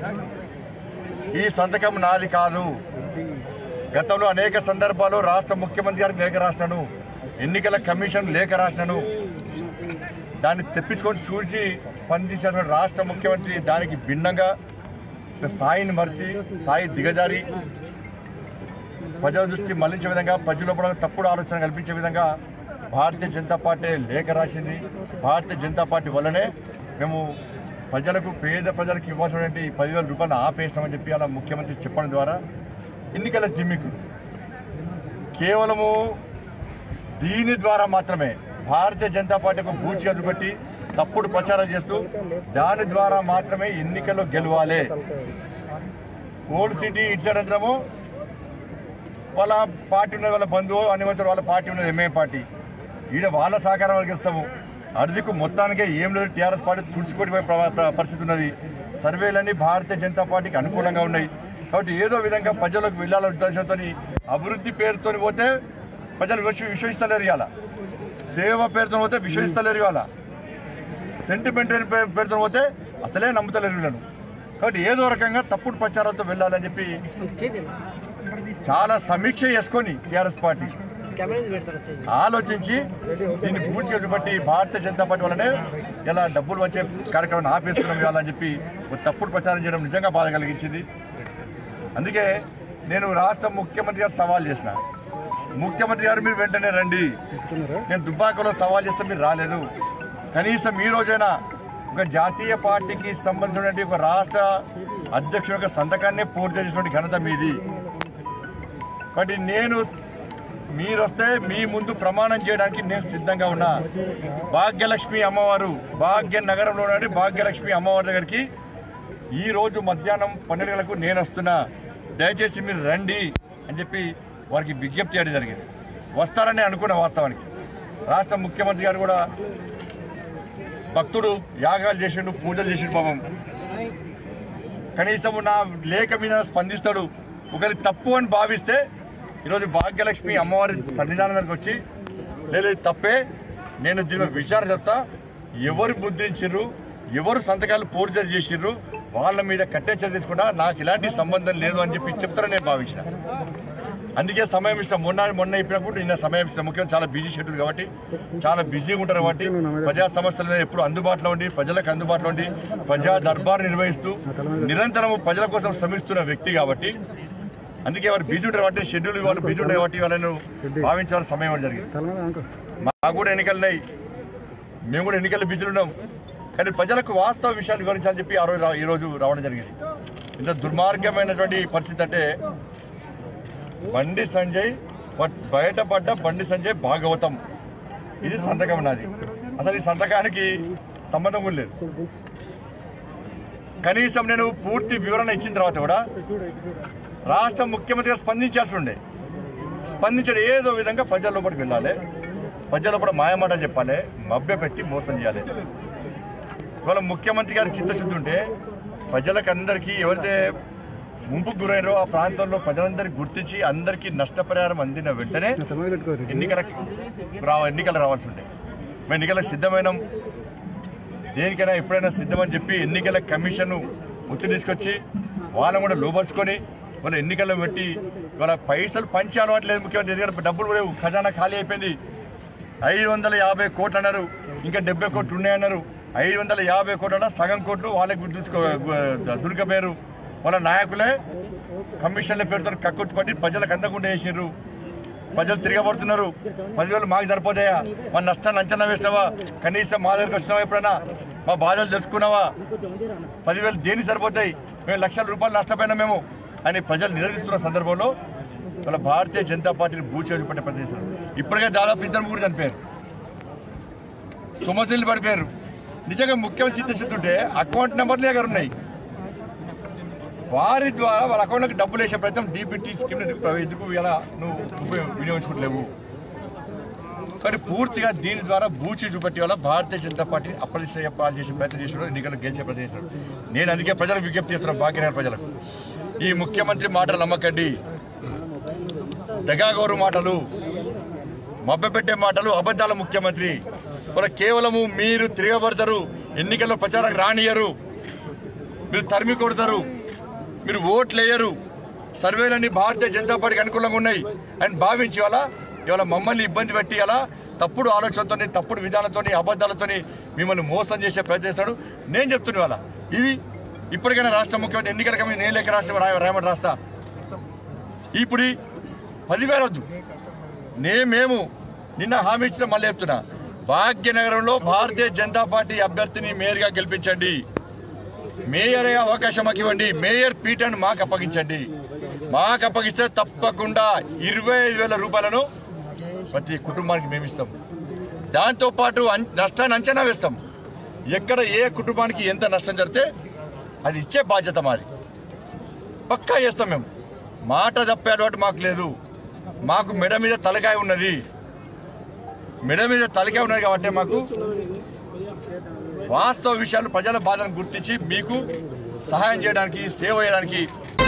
Speaker 4: ఈ సంతకం నాది కాదు గతంలో అనేక సందర్భాల్లో రాష్ట్ర ముఖ్యమంత్రి గారికి లేఖ రాసినాను ఎన్నికల కమిషన్ లేఖ రాసినాను దాన్ని తెప్పించుకొని చూసి స్పందించిన రాష్ట్ర ముఖ్యమంత్రి దానికి భిన్నంగా ఒక స్థాయిని మరిచి స్థాయి దిగజారి ప్రజల దృష్టి మళ్లించే విధంగా ప్రజల్లో కూడా తప్పుడు ఆలోచన కల్పించే విధంగా భారతీయ జనతా పార్టీ లేఖ రాసింది భారతీయ జనతా పార్టీ వల్లనే మేము ప్రజలకు పేద ప్రజలకు ఇవ్వాల్సినటువంటి పదివేల రూపాయలు ఆపేస్తామని చెప్పి అలా ముఖ్యమంత్రి చెప్పడం ద్వారా ఎన్నికల జిమ్మికు కేవలము దీని ద్వారా మాత్రమే భారతీయ జనతా పార్టీకి బూచిగా చూపెట్టి తప్పుడు ప్రచారం చేస్తూ దాని ద్వారా మాత్రమే ఎన్నికల్లో గెలవాలి ఓల్డ్ సిటీ ఇచ్చాడంతరము వాళ్ళ పార్టీ ఉన్నది వాళ్ళ బంధువు అనివంతుడు వాళ్ళ పార్టీ ఉన్నది ఎంఏ పార్టీ ఈడ వాళ్ళ సహకారం వాళ్ళకి ఇస్తాము అర్ధికు మొత్తానికే ఏం లేదు టీఆర్ఎస్ పార్టీ తుడిచిపోయిపోయే ప్ర- ప్ర- పరిస్థితి ఉన్నది సర్వేలన్నీ భారతీయ జనతా పార్టీకి అనుకూలంగా ఉన్నాయి కాబట్టి ఏదో విధంగా ప్రజలకు వెళ్ళాలనే ఉద్దేశంతో అభివృద్ధి పేరుతో పోతే ప్రజలు విశ్వ విశ్వసిస్తలేరు ఇవాళ సేవ పేరుతో పోతే విశ్వసిస్తలేరు ఇవాళ సెంటిమెంట్ పేరుతో పోతే అసలే నమ్ముతలేరు వీళ్ళను కాబట్టి ఏదో రకంగా తప్పుడు ప్రచారాలతో వెళ్ళాలని చెప్పి చాలా సమీక్ష చేసుకొని టీఆర్ఎస్ పార్టీ ఆలోచించి దీన్ని పూర్తిగా చూపట్టి భారతీయ జనతా పార్టీ వల్లనే ఇలా డబ్బులు వచ్చే కార్యక్రమాన్ని ఆపేస్తున్నాం ఇవ్వాలని చెప్పి ఒక తప్పుడు ప్రచారం చేయడం నిజంగా బాధ కలిగించింది అందుకే నేను రాష్ట్ర ముఖ్యమంత్రి గారు సవాల్ చేసిన ముఖ్యమంత్రి గారు మీరు వెంటనే రండి నేను దుబ్బాకలో సవాల్ చేస్తే మీరు రాలేదు కనీసం ఈ రోజైనా ఒక జాతీయ పార్టీకి సంబంధించినటువంటి ఒక రాష్ట్ర అధ్యక్షుడు యొక్క సంతకాన్ని పూర్తి చేసినటువంటి ఘనత మీది కాబట్టి నేను మీరు వస్తే మీ ముందు ప్రమాణం చేయడానికి నేను సిద్ధంగా ఉన్నా భాగ్యలక్ష్మి అమ్మవారు భాగ్య నగరంలో ఉన్నటువంటి భాగ్యలక్ష్మి అమ్మవారి దగ్గరికి ఈ రోజు మధ్యాహ్నం పన్నెండు గంటలకు నేను వస్తున్నా దయచేసి మీరు రండి అని చెప్పి వారికి విజ్ఞప్తి చేయడం జరిగింది వస్తారని అనుకున్న వాస్తవానికి రాష్ట్ర ముఖ్యమంత్రి గారు కూడా భక్తుడు యాగాలు చేసిండు పూజలు చేసిండు పాపం కనీసం నా లేఖ మీద స్పందిస్తాడు ఒకరి తప్పు అని భావిస్తే ఈరోజు భాగ్యలక్ష్మి అమ్మవారి సన్నిధానం దగ్గరికి వచ్చి లేదు ఇది తప్పే నేను దీని మీద విచారణ చెప్తా ఎవరు ముద్రించారు ఎవరు సంతకాలు పూర్తి చేసిర్రు వాళ్ళ మీద కట్టే చర్య తీసుకుంటా నాకు ఇలాంటి సంబంధం లేదు అని చెప్పి చెప్తారని నేను భావించిన అందుకే సమయం ఇస్తాం మొన్న మొన్న ఇప్పినప్పుడు నిన్న సమయం ఇస్తాం ముఖ్యంగా చాలా బిజీ షెడ్యూల్ కాబట్టి చాలా బిజీగా ఉంటారు కాబట్టి ప్రజా సమస్యల మీద ఎప్పుడు అందుబాటులో ఉండి ప్రజలకు అందుబాటులో ఉండి ప్రజా దర్బార్ నిర్వహిస్తూ నిరంతరం ప్రజల కోసం శ్రమిస్తున్న వ్యక్తి కాబట్టి అందుకే వారు బిజీ ఉంటారు కాబట్టి షెడ్యూల్ వాళ్ళు బిజీ ఉంటారు కాబట్టి వాళ్ళను భావించాల్సిన సమయం ఇవ్వడం జరిగింది మాకు కూడా ఎన్నికలున్నాయి మేము కూడా ఎన్నికల్లో బిజీలు ఉన్నాం కానీ ప్రజలకు వాస్తవ విషయాలు వివరించాలని చెప్పి ఆ రోజు రా- ఈ రోజు రావడం జరిగింది ఇంత దుర్మార్గమైనటువంటి పరిస్థితి అంటే బండి సంజయ్ బట్ బయటపడ్డ బండి సంజయ్ భాగవతం ఇది సంతకం నాది అసలు ఈ సంతకానికి సంబంధం కూడా లేదు కనీసం నేను పూర్తి వివరణ ఇచ్చిన తర్వాత కూడా రాష్ట్ర ముఖ్యమంత్రిగా స్పందించాల్సి ఉండే స్పందించడం ఏదో విధంగా ప్రజల లోపలికి వెళ్ళాలి ప్రజల కూడా మాయమాట చెప్పాలి మభ్య పెట్టి మోసం చేయాలి ఇవాళ ముఖ్యమంత్రి గారి చిత్తశుద్ధి ఉంటే ప్రజలకు అందరికీ ఎవరైతే ముంపుకు గురైనో ఆ ప్రాంతంలో ప్రజలందరికీ గుర్తించి అందరికీ నష్టపరిహారం అందిన వెంటనే ఎన్నికలకు రా ఎన్నికలు రావాల్సి ఉండే మేము ఎన్నికలకు సిద్ధమైనాం దేనికైనా ఎప్పుడైనా సిద్ధమని చెప్పి ఎన్నికల కమిషన్ ఒత్తిడి తీసుకొచ్చి వాళ్ళని కూడా లోపరుచుకొని వాళ్ళ ఎన్నికల్లో పెట్టి వాళ్ళ పైసలు పంచి అలవాట్లేదు ముఖ్యమంత్రి ఎందుకంటే డబ్బులు లేవు ఖజానా ఖాళీ అయిపోయింది ఐదు వందల యాభై కోట్లు అన్నారు ఇంకా డెబ్బై కోట్లు ఉన్నాయన్నారు ఐదు వందల యాభై కోట్ల సగం కోట్లు వాళ్ళకి దూసుకో దుర్గపోయారు వాళ్ళ నాయకులే కమిషన్ల పేరుతో కక్కుర్తి పట్టి ప్రజలకు అందకుండా వేసిర్రు ప్రజలు తిరగబడుతున్నారు పదివేలు మాకు సరిపోతాయా మా నష్టాన్ని అంచనా వేసినావా కనీసం మా దగ్గరికి వచ్చినావా ఎప్పుడైనా మా బాధలు తెలుసుకున్నావా పదివేలు దేనికి సరిపోతాయి మేము లక్షల రూపాయలు నష్టపోయినా మేము అని ప్రజలు నిలదీస్తున్న సందర్భంలో వాళ్ళ భారతీయ జనతా పార్టీని బూచేసి పట్టే ప్రదేశం ఇప్పటికే దాదాపు ఇద్దరు ముగ్గురు చనిపోయారు సుమశీలు పడిపోయారు నిజంగా ముఖ్యమంత్రి చిత్తశుద్ధి ఉంటే అకౌంట్ నెంబర్లు దగ్గర ఉన్నాయి వారి ద్వారా వాళ్ళ అకౌంట్లోకి డబ్బులు వేసే ప్రయత్నం డీబీటీ స్కీమ్ ఎందుకు ప్రవ- ఎందుకు ఇలా నువ్వు ఉపయోగ- వినియోగించుకోవట్లేవు కానీ పూర్తిగా దీని ద్వారా బూచి చూపెట్టి వల్ల భారతీయ జనతా పార్టీ అప్రదిష్ట పాలు చేసే ప్రయత్నం చేసినాడు ఎన్నికలు గెలిచే ప్రయత్నం చేసినాడు నేను అందుకే ప్రజలకు విజ్ఞప్తి చేస్తున్నాను భాగ్యనగర ప్రజలకు ఈ ముఖ్యమంత్రి మాటలు నమ్మకండి దగాగోరు మాటలు మభ్యపెట్టే మాటలు అబద్ధాల ముఖ్యమంత్రి వాళ్ళ కేవలము మీరు తిరగబడతారు ఎన్నికల్లో ప్రచారం రానియరు మీరు తరిమి కొడతారు మీరు ఓట్లు వేయరు సర్వేలన్నీ భారతీయ జనతా పార్టీకి అనుకూలంగా ఉన్నాయి అని భావించి వాళ్ళ ఇవాళ మమ్మల్ని ఇబ్బంది పెట్టి అలా తప్పుడు ఆలోచనతో తప్పుడు విధానంతో అబద్ధాలతో మిమ్మల్ని మోసం చేసే ప్రయత్నం చేస్తాడు నేను చెప్తున్నా ఇవాళ ఇవి ఇప్పటికైనా రాష్ట్ర ముఖ్యమంత్రి ఎన్నికల కమిటీ నేను లేఖ రాష్ట్రం రాయమని రాస్తా ఇప్పుడు ఈ పదివేల వద్దు నే మేము నిన్న హామీ ఇచ్చిన మళ్ళీ చెప్తున్నా భాగ్యనగరంలో భారతీయ జనతా పార్టీ అభ్యర్థిని మేయర్గా గెలిపించండి మేయర్ అయ్యే అవకాశం మాకు ఇవ్వండి మేయర్ పీఠాన్ని మాకు అప్పగించండి మాకు అప్పగిస్తే తప్పకుండా ఇరవై ఐదు వేల రూపాయలను ప్రతి కుటుంబానికి మేము ఇస్తాం దాంతో పాటు అన్- నష్టాన్ని అంచనా వేస్తాం ఎక్కడ ఏ కుటుంబానికి ఎంత నష్టం జరిగితే అది ఇచ్చే బాధ్యత మాది పక్కా చేస్తాం మేము మాట తప్పే అలవాటు మాకు లేదు మాకు మెడ మీద తలకాయ ఉన్నది మెడ మీద తలకాయ ఉన్నది కాబట్టి మాకు వాస్తవ విషయాలు ప్రజల బాధను గుర్తించి మీకు సహాయం చేయడానికి సేవ చేయడానికి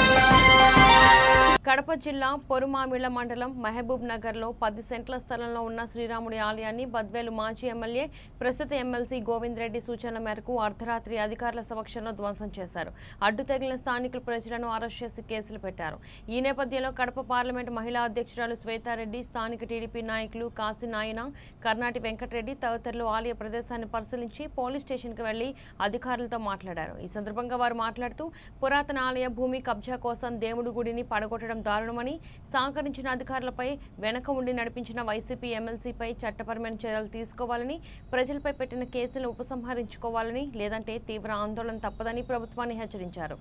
Speaker 1: కడప జిల్లా పొరుమామిళ్ల మండలం మహబూబ్ నగర్ లో పది సెంట్ల స్థలంలో ఉన్న శ్రీరాముడి ఆలయాన్ని బద్వేలు మాజీ ఎమ్మెల్యే ప్రస్తుత ఎమ్మెల్సీ గోవింద్ రెడ్డి సూచనల మేరకు అర్ధరాత్రి అధికారుల సమక్షంలో ధ్వంసం చేశారు అడ్డు తగిలిన స్థానికుల ప్రజలను అరెస్ట్ చేసి కేసులు పెట్టారు ఈ నేపథ్యంలో కడప పార్లమెంటు మహిళా అధ్యక్షురాలు శ్వేతారెడ్డి స్థానిక టీడీపీ నాయకులు కాశీ నాయన కర్ణాటి వెంకటరెడ్డి తదితరులు ఆలయ ప్రదేశాన్ని పరిశీలించి పోలీస్ స్టేషన్కి వెళ్లి అధికారులతో మాట్లాడారు ఈ సందర్భంగా వారు మాట్లాడుతూ పురాతన ఆలయ భూమి కబ్జా కోసం దేవుడి గుడిని పడగొట్టడం దారుణమని సహకరించిన అధికారులపై వెనక ఉండి నడిపించిన వైసీపీ ఎమ్మెల్సీపై చట్టపరమైన చర్యలు తీసుకోవాలని ప్రజలపై పెట్టిన కేసులను ఉపసంహరించుకోవాలని లేదంటే తీవ్ర ఆందోళన తప్పదని ప్రభుత్వాన్ని హెచ్చరించారు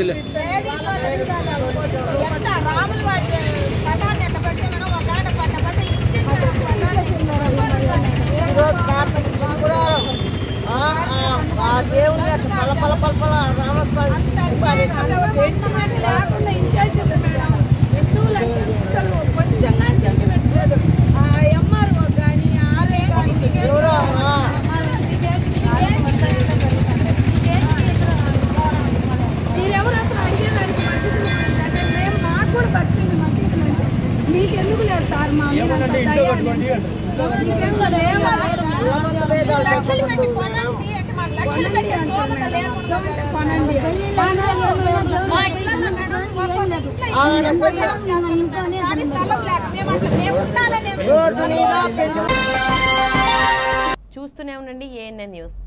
Speaker 5: ఎంత రాములు వారి పటాన్ని ఎట్ట పెట్టినా ఒక ఆయన పట్ట పట్ట లేకుండా ఇంచేసింది మేడం హిందువులు అంటే అసలు కొంచెం కానీ సెంటిమెంట్ లేదు ఆ ఎంఆర్ఓ కానీ ఆర్ఏ కానీ మీరెవరు అసలు అడిగేదానికి మసీదు అంటే మేము మాకు కూడా బతికింది మసీదు అంటే మీకెందుకు లేదు సార్ మా మీద అంత దయ్యాన్ని? మీకేం లేవా? లక్షలు పెట్టి కొనండి అంటే మాకు లక్షలు పెట్టి స్తోమత లేకుండా కొనండి మా ఇళ్ళల్లో మేడం ఒక్కొక్క ఇంట్లో కానీ స్థలం లేక మేము అట్లా మేము ఉండాలని
Speaker 1: చూస్తూనే ఉండండి ఏఎన్ఎన్ న్యూస్